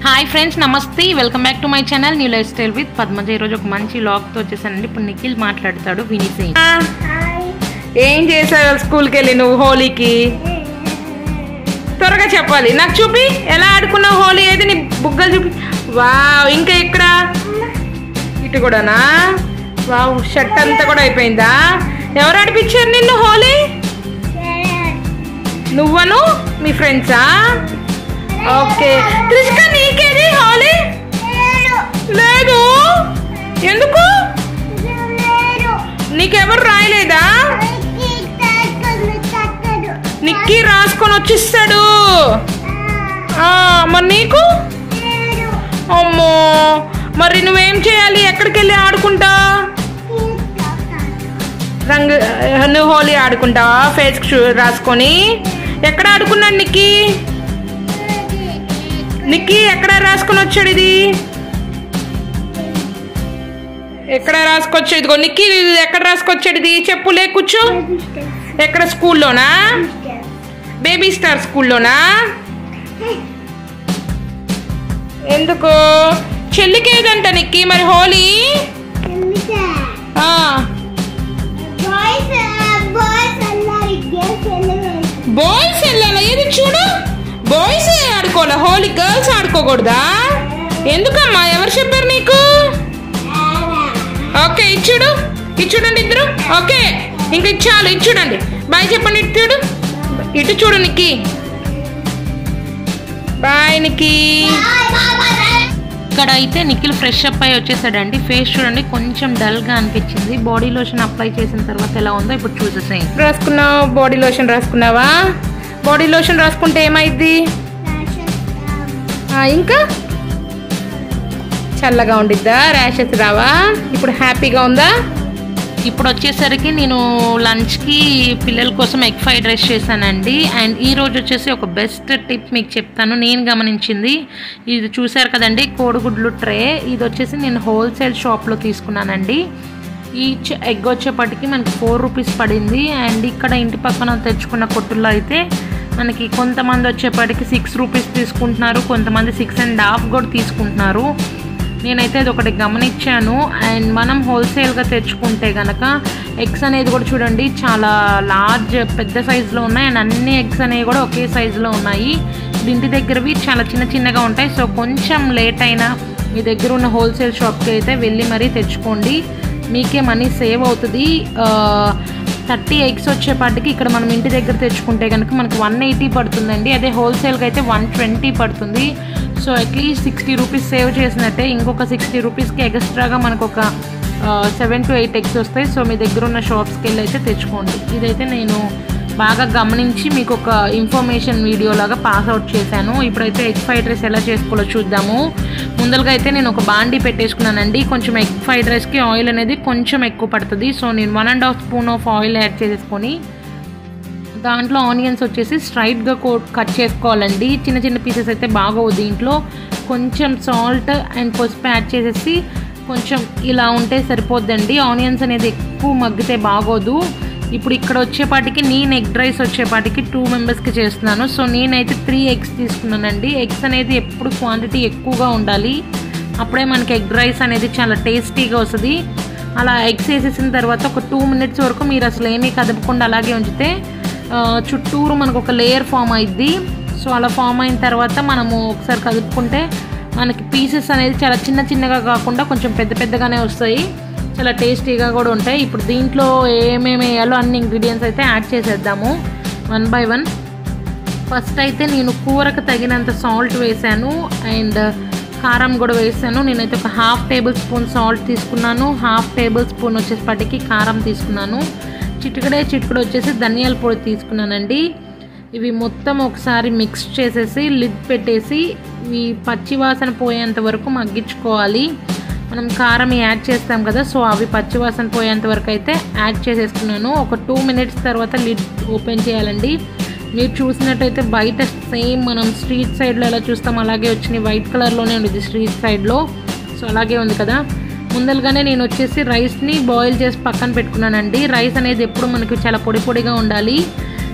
hi friends నమస్తే welcome back to my channel new lifestyle with Padmaja ఈరోజు ఒక మంచి లాగ్తో వచ్చేసానండి ఇప్పుడు నిఖిల్ మాట్లాడతాడు వినిసి ఏం చేసావు స్కూల్కి వెళ్ళి నువ్వు హోలీకి త్వరగా చెప్పాలి నాకు చూపి ఎలా ఆడుకున్నావు హోలీ ఏది నీ బుగ్గలు చూపి వావ్ ఇంకా ఎక్కడ ఇటు కూడానా వావ్ షర్ట్ అంతా కూడా అయిపోయిందా ఎవరు ఆడిపించారు నిన్ను హోలీ నువ్వను మీ ఫ్రెండ్సా ఓకే త్రిష్క నీకేది హోలీ లేదు ఎందుకు నీకెవరు రాయలేదా నిక్కీ రాసుకొని వచ్చిస్తాడు ఆ, మరి నీకు అమ్మో మరి నువ్వేం చేయాలి ఎక్కడికి వెళ్ళి ఆడుకుంటా రంగు నువ్వు హోలీ ఆడుకుంటావా ఫేస్ రాసుకొని ఎక్కడ ఆడుకున్నాడు నిక్కీ నిక్కీ ఎక్కడ రాసుకొని వచ్చాడు ఇది ఎక్కడ రాసుకొచ్చాడు ఇదిగో నిక్కీ ఇది ఎక్కడ రాసుకొచ్చాడు ఇది చెప్పు లే కూర్చో ఎక్కడ స్కూల్లోనా బేబీ స్టార్ స్కూల్లోనా ఎందుకు చెల్లికి ఏదంట నిక్కి మరి హోలీ ఆ, బాయ్స్ వెళ్ళాలా ఏది చూడు బాయ్స్ ఆడుకోవాలా హోలీ గర్ల్స్ ఆడుకోకూడదా ఎందుకమ్మా ఎవరు చెప్పారు నీకు ఓకే ఇచ్చుడు ఇచ్చుడండి ఇద్దరు ఓకే ఇంక ఇచ్చాలు ఇచ్చుడండి బాయ్ చెప్పండి ఇటు చూడు ఇటు చూడు నిక్కి బాయ్ నిక్కి ఇక్కడ అయితే నిఖిల్ ఫ్రెష్ అప్ అయి వచ్చేసాడండి ఫేస్ చూడండి కొంచెం డల్గా అనిపించింది బాడీ లోషన్ అప్లై చేసిన తర్వాత ఎలా ఉందో ఇప్పుడు చూసేసేయండి రాసుకున్నావు బాడీ లోషన్ రాసుకున్నావా బాడీ లోషన్ రాసుకుంటే ఏమైద్ది ఆ, ఇంకా చల్లగా ఉండిద్దా ర్యాషెస్ రావా ఇప్పుడు హ్యాపీగా ఉందా ఇప్పుడు వచ్చేసరికి నేను లంచ్కి పిల్లల కోసం ఎగ్ ఫ్రైడ్ రైస్ చేశానండి అండ్ ఈ రోజు వచ్చేసి ఒక బెస్ట్ టిప్ మీకు చెప్తాను నేను గమనించింది ఇది చూశారు కదండి కోడిగుడ్లు ట్రే ఇది వచ్చేసి నేను హోల్సేల్ షాప్లో తీసుకున్నానండి ఈచ్ ఎగ్ వచ్చేపటికి మనకి ఫోర్ రూపీస్ పడింది అండ్ ఇక్కడ ఇంటి పక్కన తెచ్చుకున్న కొట్టుల్లో అయితే మనకి కొంతమంది వచ్చేపటికి సిక్స్ రూపీస్ తీసుకుంటున్నారు కొంతమంది సిక్స్ అండ్ హాఫ్ కూడా తీసుకుంటున్నారు నేనైతే అది ఒకటి గమనించాను అండ్ మనం హోల్సేల్గా తెచ్చుకుంటే కనుక ఎగ్స్ అనేది కూడా చూడండి చాలా లార్జ్ పెద్ద సైజులో ఉన్నాయి అండ్ అన్ని ఎగ్స్ అనేవి కూడా ఒకే సైజులో ఉన్నాయి ఇది ఇంటి దగ్గరవి చాలా చిన్న చిన్నగా ఉంటాయి సో కొంచెం లేట్ అయినా మీ దగ్గర ఉన్న హోల్సేల్ షాప్కి అయితే వెళ్ళి మరీ తెచ్చుకోండి మీకే మనీ సేవ్ అవుతుంది థర్టీ ఎగ్స్ వచ్చేపాటికి ఇక్కడ మనం ఇంటి దగ్గర తెచ్చుకుంటే కనుక మనకు వన్ ఎయిటీ పడుతుందండి అదే హోల్సేల్కి అయితే వన్ ట్వంటీ పడుతుంది so at least sixty rupees save చేసినట్టే ఇంకొక సిక్స్టీ రూపీస్కి ఎక్స్ట్రాగా మనకు ఒక సెవెన్ టు ఎయిట్ ఎగ్స్ వస్తాయి సో మీ దగ్గర ఉన్న షాప్స్కి వెళ్ళి అయితే తెచ్చుకోండి ఇదైతే నేను బాగా గమనించి మీకు ఒక ఇన్ఫర్మేషన్ వీడియో లాగా పాస్ అవుట్ చేశాను ఇప్పుడైతే ఎగ్ ఫ్రైడ్ రైస్ ఎలా చేసుకోవాలో చూద్దాము ముందరగా అయితే నేను ఒక బాండీ పెట్టేసుకున్నానండి కొంచెం ఎగ్ ఫ్రైడ్ రైస్కి ఆయిల్ అనేది కొంచెం ఎక్కువ పడుతుంది సో నేను one and half spoon of oil add చేసేసుకొని దాంట్లో ఆనియన్స్ వచ్చేసి స్ట్రైట్గా కో కట్ చేసుకోవాలండి చిన్న చిన్న పీసెస్ అయితే బాగోవు దీంట్లో కొంచెం సాల్ట్ అండ్ పసుపు యాడ్ చేసేసి కొంచెం ఇలా ఉంటే సరిపోద్దండి ఆనియన్స్ అనేది ఎక్కువ మగ్గితే బాగోదు ఇప్పుడు ఇక్కడ వచ్చేపాటికి నేను ఎగ్ రైస్ వచ్చేపాటికి టూ మెంబర్స్కి చేస్తున్నాను సో నేనైతే త్రీ ఎగ్స్ తీసుకున్నానండి ఎగ్స్ అనేది ఎప్పుడు క్వాంటిటీ ఎక్కువగా ఉండాలి అప్పుడే మనకి ఎగ్ రైస్ అనేది చాలా టేస్టీగా వస్తుంది అలా ఎగ్స్ వేసేసిన తర్వాత ఒక టూ మినిట్స్ వరకు మీరు అసలు ఏమీ కదపకుండా అలాగే ఉంచితే ఆ, చుట్టూరు మనకు ఒక లేయర్ ఫామ్ అయింది సో అలా ఫామ్ అయిన తర్వాత మనము ఒకసారి కదుపుకుంటే మనకి పీసెస్ అనేది చాలా చిన్న చిన్నగా కాకుండా కొంచెం పెద్ద పెద్దగానే వస్తాయి చాలా టేస్టీగా కూడా ఉంటాయి ఇప్పుడు దీంట్లో ఏమేమి వేయాలో అన్ని ఇంగ్రీడియంట్స్ అయితే యాడ్ చేసేద్దాము వన్ బై వన్ ఫస్ట్ అయితే నేను కూరకు తగినంత సాల్ట్ వేసాను అండ్ కారం కూడా వేసాను నేనైతే ఒక హాఫ్ టేబుల్ స్పూన్ సాల్ట్ తీసుకున్నాను హాఫ్ టేబుల్ స్పూన్ వచ్చేసప్పటికి కారం తీసుకున్నాను చిటికడే చిటికడ వచ్చేసి ధనియాల పొడి తీసుకున్నానండి ఇవి మొత్తం ఒకసారి మిక్స్ చేసేసి లిడ్ పెట్టేసి ఇవి పచ్చి వాసన పోయేంత వరకు మగ్గించుకోవాలి మనం కారం యాడ్ చేస్తాం కదా సో అవి పచ్చివాసన పోయేంత వరకు అయితే యాడ్ చేసేసుకున్నాను ఒక టూ మినిట్స్ తర్వాత లిడ్ ఓపెన్ చేయాలండి మీరు చూసినట్టయితే బయట సేమ్ మనం స్ట్రీట్ సైడ్లో ఎలా చూస్తాం అలాగే వచ్చినాయి వైట్ కలర్లోనే ఉంది స్ట్రీట్ సైడ్లో సో అలాగే ఉంది కదా ముందలుగానే నేను వచ్చేసి రైస్ని బాయిల్ చేసి పక్కన పెట్టుకున్నానండి రైస్ అనేది ఎప్పుడు మనకి చాలా పొడి పొడిగా ఉండాలి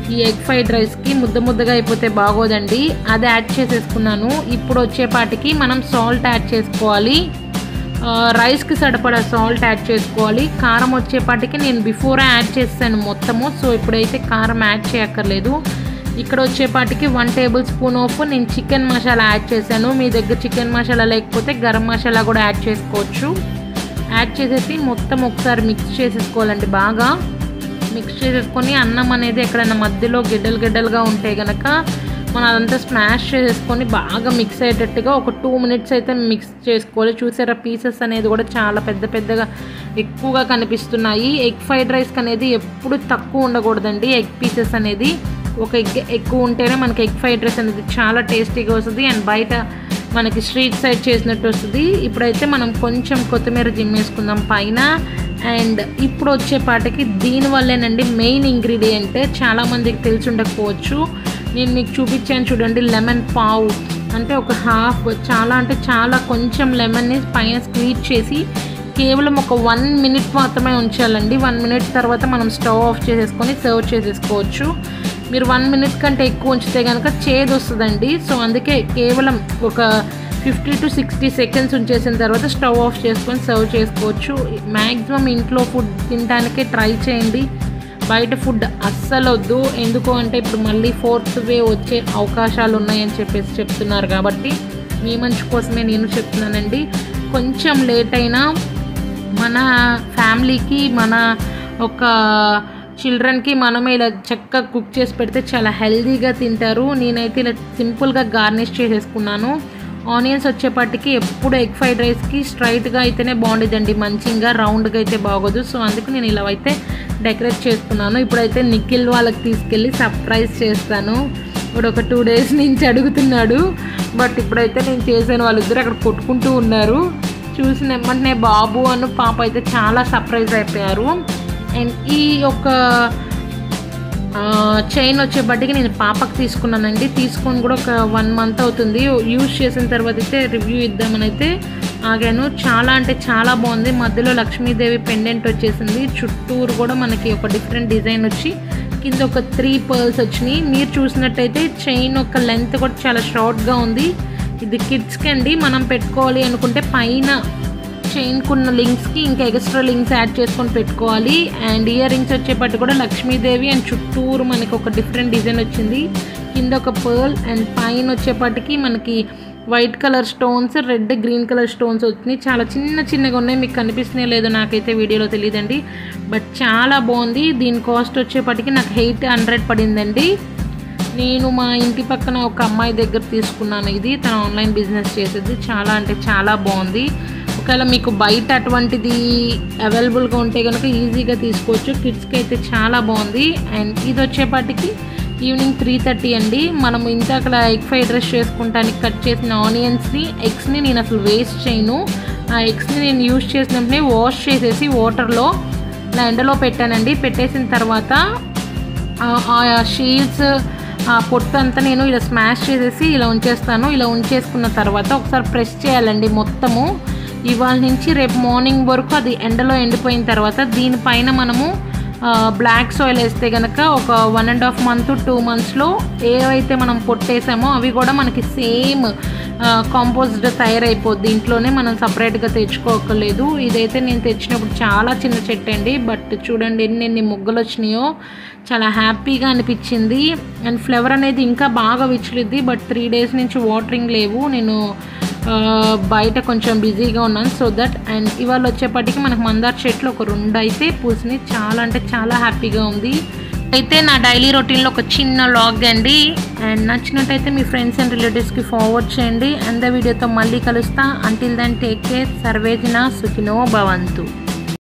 ఈ ఎగ్ ఫ్రైడ్ రైస్కి ముద్ద ముద్దగా అయిపోతే బాగోదండి అది యాడ్ చేసేసుకున్నాను ఇప్పుడు వచ్చేపాటికి మనం సాల్ట్ యాడ్ చేసుకోవాలి ఆ, రైస్కి సరిపడా సాల్ట్ యాడ్ చేసుకోవాలి కారం వచ్చేపాటికి నేను బిఫోర్ యాడ్ చేస్తాను మొత్తము సో ఇప్పుడైతే కారం యాడ్ చేయక్కర్లేదు ఇక్కడ వచ్చేపాటికి వన్ టేబుల్ స్పూన్ ఆఫ్ నేను చికెన్ మసాలా యాడ్ చేశాను మీ దగ్గర చికెన్ మసాలా లేకపోతే గరం మసాలా కూడా యాడ్ చేసుకోవచ్చు యాడ్ చేసేసి మొత్తం ఒకసారి మిక్స్ చేసేసుకోవాలండి బాగా మిక్స్ చేసేసుకొని అన్నం అనేది ఎక్కడైనా మధ్యలో గిడ్డలు గిడ్డలుగా ఉంటే గనక మనం అదంతా స్మాష్ చేసేసుకొని బాగా మిక్స్ అయ్యేటట్టుగా ఒక టూ మినిట్స్ అయితే మిక్స్ చేసుకోవాలి చూసారా పీసెస్ అనేది కూడా చాలా పెద్ద పెద్దగా ఎక్కువగా కనిపిస్తున్నాయి ఎగ్ ఫ్రైడ్ రైస్కి అనేది ఎప్పుడు తక్కువ ఉండకూడదండి ఎగ్ పీసెస్ అనేది ఒక ఎగ్ ఎక్కువ ఉంటేనే మనకి ఎగ్ ఫ్రైడ్ రైస్ అనేది చాలా టేస్టీగా వస్తుంది అండ్ బయట మనకి స్ట్రీట్ సైడ్ చేసినట్టు వస్తుంది ఇప్పుడైతే మనం కొంచెం కొత్తిమీర జిమ్మేసుకుందాం పైన అండ్ ఇప్పుడు వచ్చేపాటికి దీనివల్లేనండి మెయిన్ ఇంగ్రీడియంట్ చాలామందికి తెలిసి ఉండకపోవచ్చు నేను మీకు చూపించాను చూడండి లెమన్ పావు అంటే ఒక హాఫ్ చాలా అంటే చాలా కొంచెం లెమన్ని పైన స్క్వీజ్ చేసి కేవలం ఒక వన్ మినిట్ మాత్రమే ఉంచాలండి వన్ మినిట్ తర్వాత మనం స్టవ్ ఆఫ్ చేసేసుకొని సర్వ్ చేసేసుకోవచ్చు మీరు వన్ మినిట్ కంటే ఎక్కువ ఉంచితే కనుక చేదు వస్తుందండి సో అందుకే కేవలం ఒక ఫిఫ్టీ టు సిక్స్టీ సెకండ్స్ ఉంచేసిన తర్వాత స్టవ్ ఆఫ్ చేసుకొని సర్వ్ చేసుకోవచ్చు మ్యాక్సిమం ఇంట్లో ఫుడ్ తినడానికే ట్రై చేయండి బయట ఫుడ్ అస్సలు వద్దు ఎందుకు అంటే ఇప్పుడు మళ్ళీ ఫోర్త్ వే వచ్చే అవకాశాలు ఉన్నాయని చెప్పేసి చెప్తున్నారు కాబట్టి మీ మంచి కోసమే నేను చెప్తున్నానండి కొంచెం లేట్ అయినా మన ఫ్యామిలీకి మన ఒక చిల్డ్రన్కి మనమే ఇలా చక్కగా కుక్ చేసి పెడితే చాలా హెల్తీగా తింటారు నేనైతే ఇలా సింపుల్గా గార్నిష్ చేసేసుకున్నాను ఆనియన్స్ వచ్చేపటికి ఎప్పుడు ఎగ్ ఫ్రైడ్ రైస్కి స్ట్రైట్గా అయితేనే బాగుండేదండి మంచిగా రౌండ్గా అయితే బాగోదు సో అందుకు నేను ఇలా అయితే డెకరేట్ చేసుకున్నాను ఇప్పుడైతే నిఖిల్ వాళ్ళకి తీసుకెళ్ళి సర్ప్రైజ్ చేస్తాను ఇప్పుడు ఒక టూ డేస్ నుంచి అడుగుతున్నాడు బట్ ఇప్పుడైతే నేను చేశాను వాళ్ళిద్దరు అక్కడ కొట్టుకుంటూ ఉన్నారు చూసిన వెంటనే బాబు అను పాప అయితే చాలా సర్ప్రైజ్ అయిపోయారు అండ్ ఈ యొక్క చైన్ వచ్చేపటికి నేను పాపకు తీసుకున్నానండి తీసుకొని కూడా ఒక వన్ మంత్ అవుతుంది యూజ్ చేసిన తర్వాత అయితే రివ్యూ ఇద్దామని అయితే ఆగాను చాలా అంటే చాలా బాగుంది మధ్యలో లక్ష్మీదేవి పెండెంట్ వచ్చేసింది చుట్టూరు కూడా మనకి ఒక డిఫరెంట్ డిజైన్ వచ్చి కింద ఒక త్రీ పర్ల్స్ వచ్చినాయి మీరు చూసినట్టయితే చైన్ ఒక లెంత్ కూడా చాలా షార్ట్గా ఉంది ఇది కిడ్స్కి అండి మనం పెట్టుకోవాలి అనుకుంటే పైన చైన్కున్న లింక్స్కి ఇంకా ఎక్స్ట్రా లింక్స్ యాడ్ చేసుకొని పెట్టుకోవాలి అండ్ ఇయర్ రింగ్స్ వచ్చేపట్టు కూడా లక్ష్మీదేవి అండ్ చుట్టూరు మనకి ఒక డిఫరెంట్ డిజైన్ వచ్చింది కింద ఒక పర్ల్ అండ్ పైన వచ్చేపటికి మనకి white colour stones red green colour stones వచ్చినాయి చాలా చిన్న చిన్నగా ఉన్నాయి మీకు కనిపిస్తున్నాయి లేదో నాకైతే వీడియోలో తెలియదండి బట్ చాలా బాగుంది దీని కాస్ట్ వచ్చేపటికి నాకు ఎయిట్ హండ్రెడ్ పడిందండి నేను మా ఇంటి పక్కన ఒక అమ్మాయి దగ్గర తీసుకున్నాను ఇది తన ఆన్లైన్ బిజినెస్ చేసేది చాలా అంటే చాలా బాగుంది ఒకవేళ మీకు బయట అటువంటిది అవైలబుల్గా ఉంటే కనుక ఈజీగా తీసుకోవచ్చు కిడ్స్కి అయితే చాలా బాగుంది అండ్ ఇది వచ్చేపాటికి ఈవినింగ్ త్రీ థర్టీ అండి మనం ఇంతకల ఎగ్ ఫ్రైడ్ రైస్ చేసుకుంటానికి కట్ చేసిన ఆనియన్స్ని ఎగ్స్ని నేను అసలు వేస్ట్ చేయను ఆ ఎగ్స్ని నేను యూజ్ చేసినప్పుడే వాష్ చేసేసి వాటర్లో ఇలా ఎండలో పెట్టానండి పెట్టేసిన తర్వాత ఆ షీల్స్ ఆ పొట్టు అంతా నేను ఇలా స్మాష్ చేసేసి ఇలా ఉంచేస్తాను ఇలా ఉంచేసుకున్న తర్వాత ఒకసారి ప్రెస్ చేయాలండి మొత్తము ఇవాళ నుంచి రేపు మార్నింగ్ వరకు అది ఎండలో ఎండిపోయిన తర్వాత దీనిపైన మనము బ్లాక్ సాయిల్ వేస్తే కనుక ఒక one and half month two మంత్స్లో ఏవైతే మనం పొట్టేసామో అవి కూడా మనకి సేమ్ కాంపోజ్డ్ తయారైపోద్ది ఇంట్లోనే మనం సపరేట్గా తెచ్చుకోకర్లేదు ఇదైతే నేను తెచ్చినప్పుడు చాలా చిన్న చెట్టు అండి బట్ చూడండి ఎన్ని ఎన్ని మొగ్గలు వచ్చినాయో చాలా హ్యాపీగా అనిపించింది అండ్ ఫ్లేవర్ అనేది ఇంకా బాగా విచ్చులిద్ది బట్ త్రీ డేస్ నుంచి వాటరింగ్ లేవు నేను ఆ, బయట కొంచెం బిజీగా ఉన్నాను సో దట్ అండ్ ఇవాళ వచ్చేపటికి మనకు మందార చెట్లు ఒక రెండు అయితే పూసినాయి చాలా అంటే చాలా హ్యాపీగా ఉంది అయితే నా డైలీ రొటీన్లో ఒక చిన్న లాగ్ అండి అండ్ నచ్చినట్టయితే మీ ఫ్రెండ్స్ అండ్ రిలేటివ్స్కి ఫార్వర్డ్ చేయండి అండ్ వీడియోతో మళ్ళీ కలుస్తా అంటిల్ దెన్ టేక్ కేర్ సర్వేజన సుఖినో భవంతు